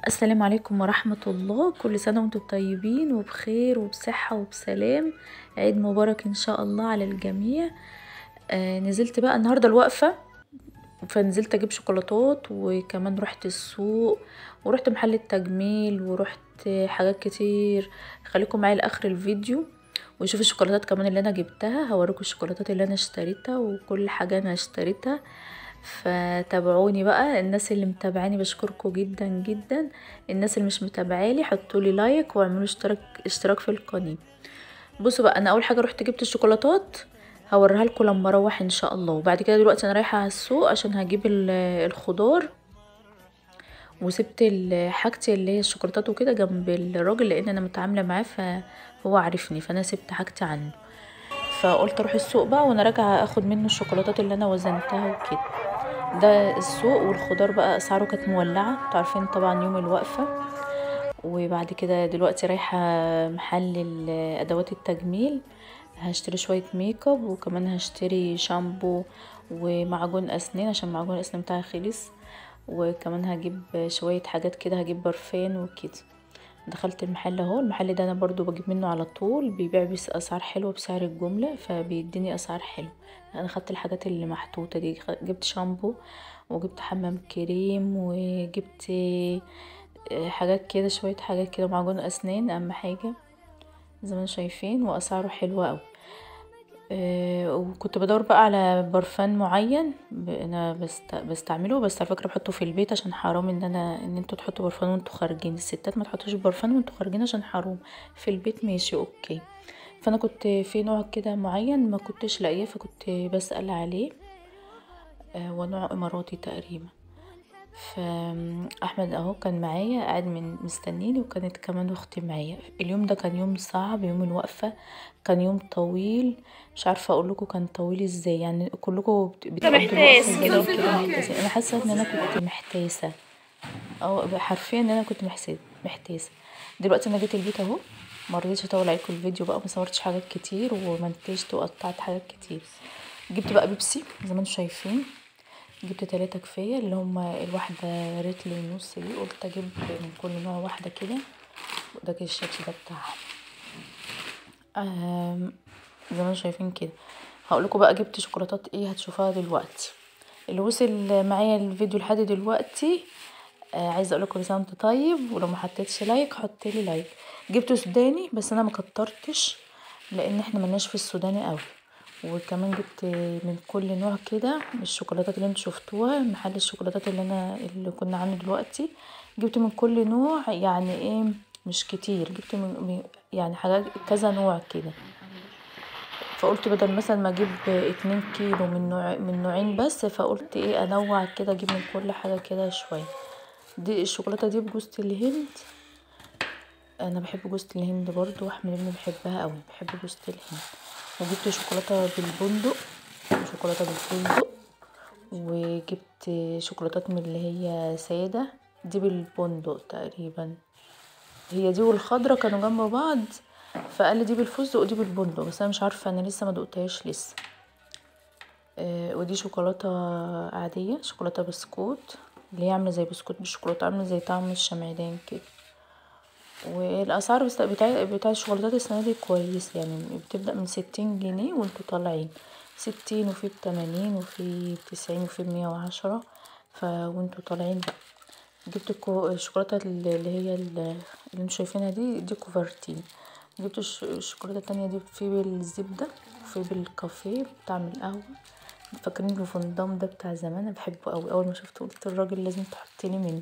السلام عليكم ورحمة الله كل سنة وانتم طيبين وبخير وبصحة وبسلام عيد مبارك ان شاء الله على الجميع آه نزلت بقى النهاردة الوقفة فنزلت اجيب شوكولاتات وكمان رحت السوق ورحت محل التجميل ورحت حاجات كتير خليكم معايا لاخر الفيديو وشوفوا الشوكولاتات كمان اللي انا جبتها هوريكم الشوكولاتات اللي انا اشتريتها وكل حاجة انا اشتريتها فتابعوني بقى الناس اللي متابعاني بشكركم جدا جدا الناس اللي مش متابعالي حطوا لي لايك واعملوا اشتراك اشتراك في القناه بصوا بقى انا اول حاجه رحت جبت الشوكولاتات هوريها لكم لما اروح ان شاء الله وبعد كده دلوقتي انا رايحه على السوق عشان هجيب الخضار وسبت حاجتي اللي هي الشوكولاتات وكده جنب الراجل لان انا متعامله معاه فهو عارفني فانا سبت حاجتي عنده فقلت اروح السوق بقى وانا راجعه اخد منه الشوكولاتات اللي انا وزنتها وكده ده السوق والخضار بقى اسعاره كانت مولعه انتوا عارفين طبعا يوم الوقفه وبعد كده دلوقتي رايحه محل ادوات التجميل هشتري شويه ميك اب وكمان هشتري شامبو ومعجون اسنان عشان معجون الاسنان بتاعي خلص وكمان هجيب شويه حاجات كده هجيب برفان وكده دخلت المحل اهو المحل ده انا برضو بجيب منه على طول بيبيع باسعار حلوه بسعر الجمله فبيديني اسعار حلوه انا خدت الحاجات اللي محطوطه دي جبت شامبو وجبت حمام كريم وجبت حاجات كده شويه حاجات كده معجون اسنان اهم حاجه زي ما شايفين واسعاره حلوه قوي أه وكنت بدور بقى على برفان معين انا بست... بستعمله بس على فكره بحطه في البيت عشان حرام ان انا ان انتوا تحطوا برفان وانتوا خارجين الستات ما تحطوش برفان وانتوا خارجين عشان حرام في البيت ماشي اوكي فانا كنت في نوع كده معين ما كنتش لاقيه فكنت بسال عليه أه ونوع اماراتي تقريبا فاحمد اهو كان معايا قاعد من مستنيني وكانت كمان اختي معايا اليوم ده كان يوم صعب يوم الوقفه كان يوم طويل مش عارفه اقول لكم كان طويل ازاي يعني كلكم بتقضوا محتاس كده انا حاسه ان انا كنت محتاسه او حرفيا ان انا كنت محتاسه دلوقتي انا جيت البيت اهو ما رضيتش اطول عليكم الفيديو بقى ما صورتش حاجات كتير ومنتجت وقطعت حاجات كتير جبت بقى بيبسي زي ما انتم شايفين جبت تلاتة كفاية اللي هما الواحدة ريتل ونص دي قلت اجيب من كل نوع واحدة كده وده كده الشكل ده بتاعها زي ما شايفين كده هقولكوا بقى جبت شوكولاتات ايه هتشوفوها دلوقتي اللي وصل معايا الفيديو لحد دلوقتي آه عايزه اقول كل سنه وانت طيب ولو ما حطيتش لايك حط لي لايك جبت سوداني بس انا ما كترتش لان احنا ملناش في السوداني قوي وكمان جبت من كل نوع كده من الشوكولاتات اللي انتوا شفتوها محل الشوكولاتات اللي انا اللي كنا عامله دلوقتي جبت من كل نوع يعني ايه مش كتير جبت من يعني حاجات كذا نوع كده فقلت بدل مثلا ما اجيب اتنين كيلو من نوع من نوعين بس فقلت ايه انوع كده اجيب من كل حاجه كده شويه دي الشوكولاته دي بجوزة الهند انا بحب جوزة الهند برضو واحمد ابني بيحبها قوي بحب جوزة الهند وجبت شوكولاته بالبندق وشوكولاته بالفستق وجبت شوكولاتات من اللي هي ساده دي بالبندق تقريبا هي دي والخضرة كانوا جنب بعض فقال لي دي بالفستق ودي بالبندق بس انا مش عارفه انا لسه ما دقتهاش لسه آه ودي شوكولاته عاديه شوكولاته بسكوت اللي هي عامله زي بسكوت بالشوكولاته عامله زي طعم الشمعدان كده والاسعار بتاع بتاع الشوكولاتات السنه دي كويس يعني بتبدا من ستين جنيه وانتوا طالعين ستين وفي بتمانين وفي بتسعين وفي بمية وعشرة ف وانتوا طالعين بقى جبت الشوكولاته اللي هي اللي انتوا شايفينها دي دي كوفرتين جبت الشوكولاته التانية دي في بالزبده وفي بالكافيه بطعم القهوه فاكرين الفندام ده بتاع زمان انا بحبه قوي اول ما شفته قلت الراجل لازم تحطيلي منه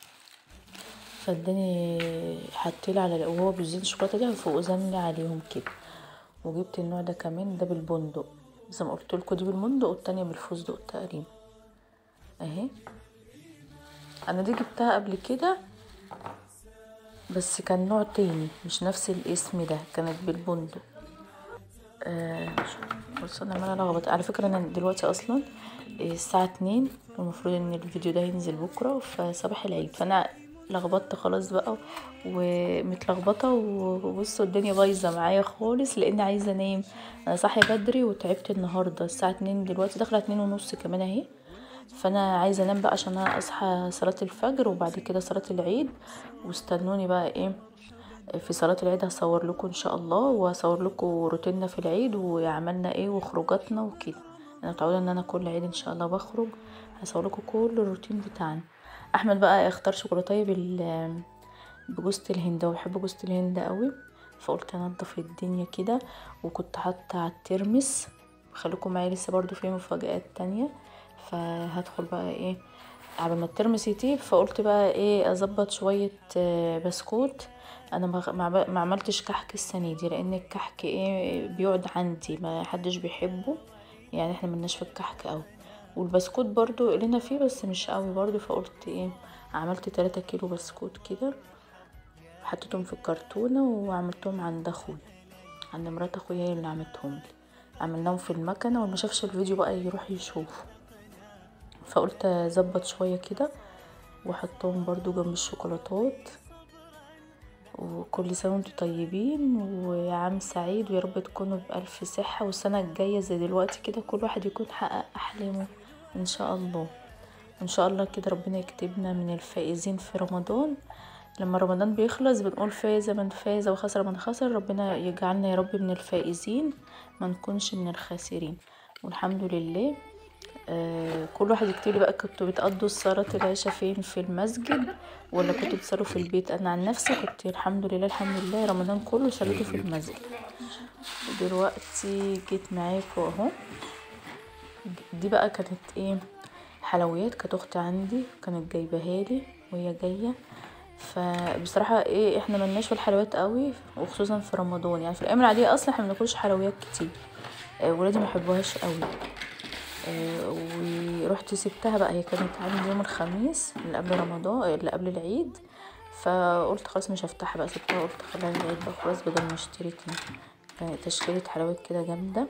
فاداني حطيلي على وهو بيزيد الشوكولاته دي فوزنلي عليهم كده وجبت النوع ده كمان ده بالبندق زي ما قلت لكم دي بالبندق والتانية بالفستق تقريبا اهي انا دي جبتها قبل كده بس كان نوع تاني مش نفس الاسم ده كانت بالبندق آه بص انا عماله الخبط على فكره انا دلوقتي اصلا الساعه اتنين المفروض ان الفيديو ده ينزل بكره فصباح العيد فانا لخبطت خلاص بقى ومتلخبطه وبصوا الدنيا بايظه معايا خالص لان عايزه انام انا صاحيه بدري وتعبت النهارده الساعه اتنين دلوقتي داخله اتنين ونص كمان اهي فانا عايزه انام بقى عشان اصحى صلاه الفجر وبعد كده صلاه العيد واستنوني بقى ايه في صلاة العيد هصور لكم ان شاء الله وهصور لكم روتيننا في العيد وعملنا ايه وخروجاتنا وكده انا متعوده ان انا كل عيد ان شاء الله بخرج هصور لكم كل الروتين بتاعنا احمد بقى اختار شوكولاتايه بال بجوزة الهند هو بيحب جوزة الهند قوي فقلت انضف الدنيا كده وكنت حاطه على الترمس خليكم معايا لسه برضو في مفاجآت تانية فهدخل بقى ايه قبل ما الترمس يطيب فقلت بقى ايه اظبط شويه بسكوت انا ما عملتش كحك السنه دي لان الكحك ايه بيقعد عندي ما حدش بيحبه يعني احنا ملناش في الكحك قوي والبسكوت برضو لنا فيه بس مش قوي برضو فقلت ايه عملت تلاتة كيلو بسكوت كده حطيتهم في الكرتونة وعملتهم عند اخويا عند مرات اخويا هي اللي عملتهم لي عملناهم في المكنة واللي مشافش الفيديو بقى يروح يشوف فقلت اظبط شوية كده واحطهم برضو جنب الشوكولاتات وكل سنة وانتم طيبين وعام سعيد ويا رب تكونوا بألف صحة والسنة الجاية زي دلوقتي كده كل واحد يكون حقق أحلامه إن شاء الله وإن شاء الله كده ربنا يكتبنا من الفائزين في رمضان لما رمضان بيخلص بنقول فاز من فاز وخسر من خسر ربنا يجعلنا يا رب من الفائزين ما نكونش من الخاسرين والحمد لله آه كل واحد يكتب لي بقى كنتوا بتقضوا صلاة العشاء فين في المسجد ولا كنتوا بتصلوا في البيت انا عن نفسي كنت الحمد لله الحمد لله رمضان كله صليته في المسجد ودلوقتي جيت معاكم اهو دي بقى كانت ايه حلويات كانت اختي عندي كانت جايباها لي وهي جايه فبصراحه ايه احنا ملناش في الحلويات قوي وخصوصا في رمضان يعني في الايام العاديه اصلا احنا بناكلش حلويات كتير آه ولادي محبوهاش قوي آه ورحت سبتها بقى هي كانت عندي يوم الخميس اللي قبل رمضان اللي قبل العيد فقلت خلاص مش هفتحها بقى سبتها قلت خليها العيد بقى خلاص بدل ما اشتري تشكيلة حلويات كده جامدة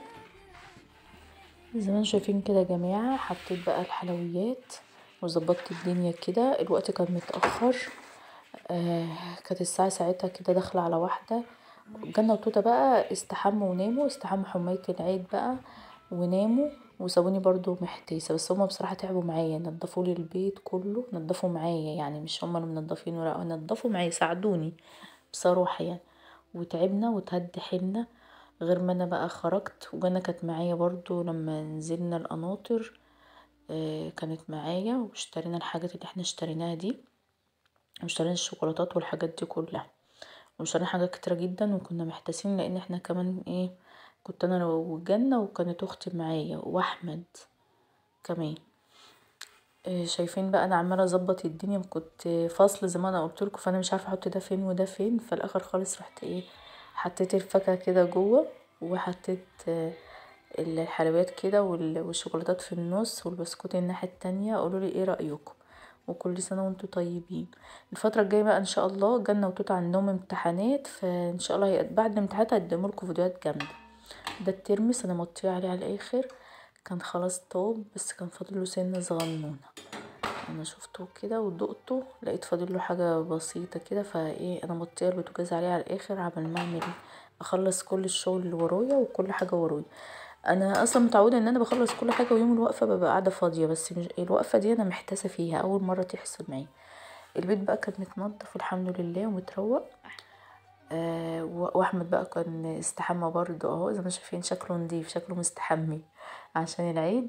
زي ما انتم شايفين كده يا جماعة حطيت بقى الحلويات وظبطت الدنيا كده الوقت كان متأخر آه كانت الساعة ساعتها كده داخلة على واحدة جنة وتوتة بقى استحموا وناموا استحموا حماية العيد بقى وناموا وسابوني برضو محتاسة بس هما بصراحة تعبوا معايا نضفوا لي البيت كله نضفوا معايا يعني مش هما اللي منضفينه لا نضفوا معايا ساعدوني بصراحة يعني وتعبنا وتهدي حيلنا غير ما انا بقى خرجت وجنة كانت معايا برضو لما نزلنا القناطر آه كانت معايا واشترينا الحاجات اللي احنا اشتريناها دي واشترينا الشوكولاتات والحاجات دي كلها واشترينا حاجات كتيرة جدا وكنا محتاسين لان احنا كمان ايه كنت انا وجنة وكانت اختي معايا واحمد كمان آه شايفين بقى انا عماله اظبط الدنيا كنت فاصله زي ما انا قلتلكوا فانا مش عارفه احط ده فين وده فين في الاخر خالص رحت ايه حطيت الفاكهه كده جوه وحطيت آه الحلويات كده والشوكولاتات في النص والبسكوت الناحيه التانية قولولي ايه رايكم وكل سنه وانتم طيبين الفتره الجايه بقى ان شاء الله جنة وتوت عندهم امتحانات فان شاء الله بعد الامتحانات هقدملكوا فيديوهات جامده ده الترمس انا مطيه عليه على الاخر كان خلاص طاب بس كان فاضله سنه صغنونه انا شفته كده ودقته لقيت فاضله حاجه بسيطه كده فايه انا مطيه البوتاجاز عليه على الاخر عبال ما اعمل اخلص كل الشغل اللي ورايا وكل حاجه ورايا انا اصلا متعوده ان انا بخلص كل حاجه ويوم الوقفه ببقى قاعده فاضيه بس مش الوقفه دي انا محتاسه فيها اول مره تحصل معايا البيت بقى كان متنضف الحمد لله ومتروق آه واحمد بقى كان استحمى برضه اهو زي ما شايفين شكله نضيف شكله مستحمي عشان العيد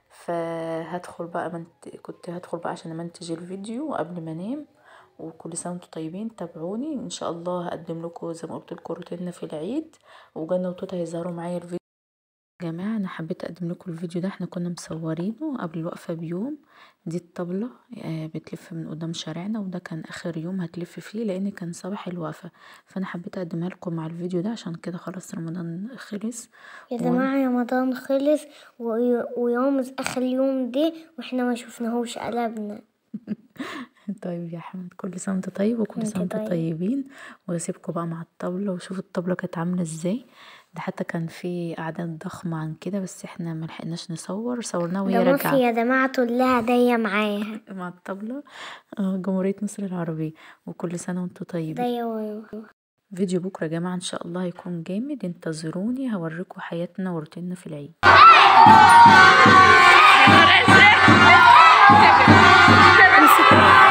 فهدخل بقى منت... كنت هدخل بقى عشان امنتج الفيديو قبل ما انام وكل سنه وانتم طيبين تابعوني ان شاء الله هقدم لكم زي ما قلت لكم روتيننا في العيد وجنة وتوتا هيظهروا معايا الفيديو يا جماعه انا حبيت اقدم لكم الفيديو ده احنا كنا مصورينه قبل الوقفه بيوم دي الطبله بتلف من قدام شارعنا وده كان اخر يوم هتلف فيه لان كان صباح الوقفه فانا حبيت اقدمها لكم مع الفيديو ده عشان كده خلاص رمضان خلص يا جماعه رمضان خلص ويوم اخر يوم دي واحنا ما شفناهوش قلبنا طيب يا احمد كل سنه وانت طيب وكل سنه وانتم طيبين واسيبكم بقى مع الطبله وشوفوا الطبله كانت عامله ازاي ده حتى كان في اعداد ضخمه عن كده بس احنا ما لحقناش نصور صورناه وهي ده راجعه مصر يا جماعه كلها هديه معاها مع الطبله جمهوريه مصر العربيه وكل سنه وانتم طيبين هديه فيديو بكره يا جماعه ان شاء الله هيكون جامد انتظروني هوريكم حياتنا وروتيننا في العيد امسك